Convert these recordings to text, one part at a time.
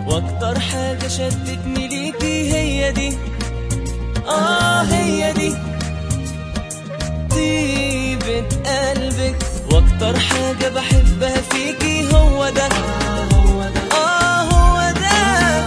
واكتر حاجة شدتني ليكي هي دي اه هي دي طيبة قلبك واكتر حاجة بحبها فيكي هو ده اه هو ده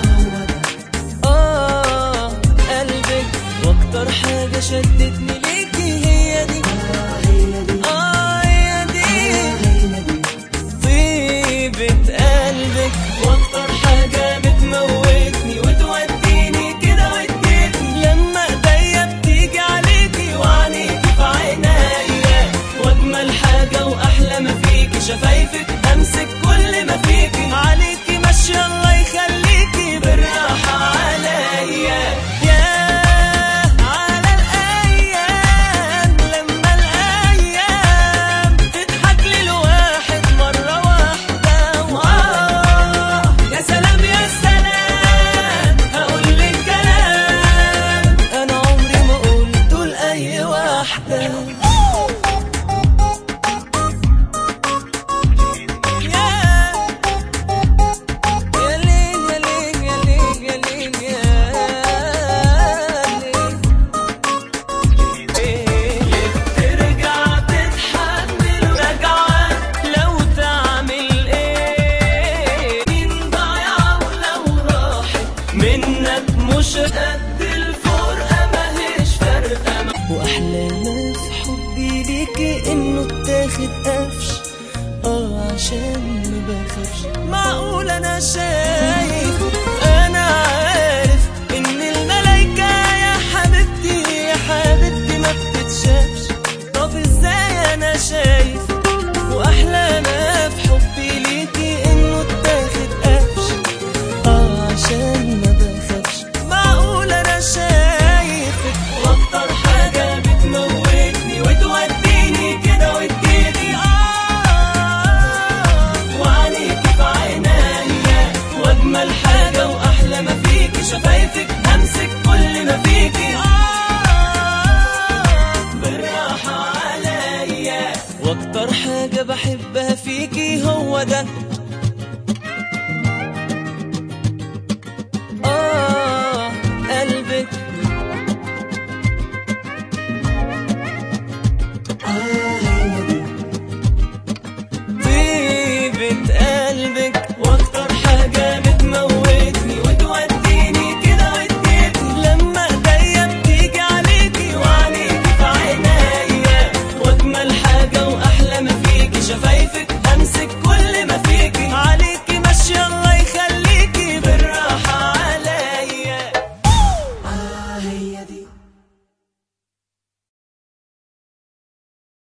اه قلبك واكتر حاجة شدتني ليكي هي دي اه هي دي طيبة قلبك واكتر حاجة بتموتني وتوديني كده وتجيبني لما ايديا بتيجي عليكي وعينيكي في عينيا واجمل حاجة واحلى ما فيكي شفايفك امسك كل ما فيكي عليكي ماشية الله يخليكي بالراحة عليا يا على الايام لما الايام تضحك للواحد مرة واحدة وآه يا سلام يا سلام هقول لك كلام انا عمري ما قلته لاي واحدة يا ليل يا ليل يا ليل يا ليل يا ليل ترجع تتحمل رجعة لو تعمل ايه مين ضايعة ولو راحت منك مش قد الفرقة ماهيش فارقة واحلى ما في حبي ليكي انه اتاخد قفش اه عشان ما بخافش معقول انا شايف انا عارف ان الملايكة يا حبيبتي يا حبيبتي ما بتتشافش طب ازاي انا شايف واحلى ما في حبي ليكي انه اتاخد قفش اه عشان ما بخافش معقول انا شايفك واكتر حاجة بتموتني وتوديني كده وتجيبي اه وعينيكي في عينيا واجمل حاجة واحلى ما فيكي شفايفك امسك كل ما فيكي اه بالراحة عليا واكتر حاجة بحبها فيكي هو ده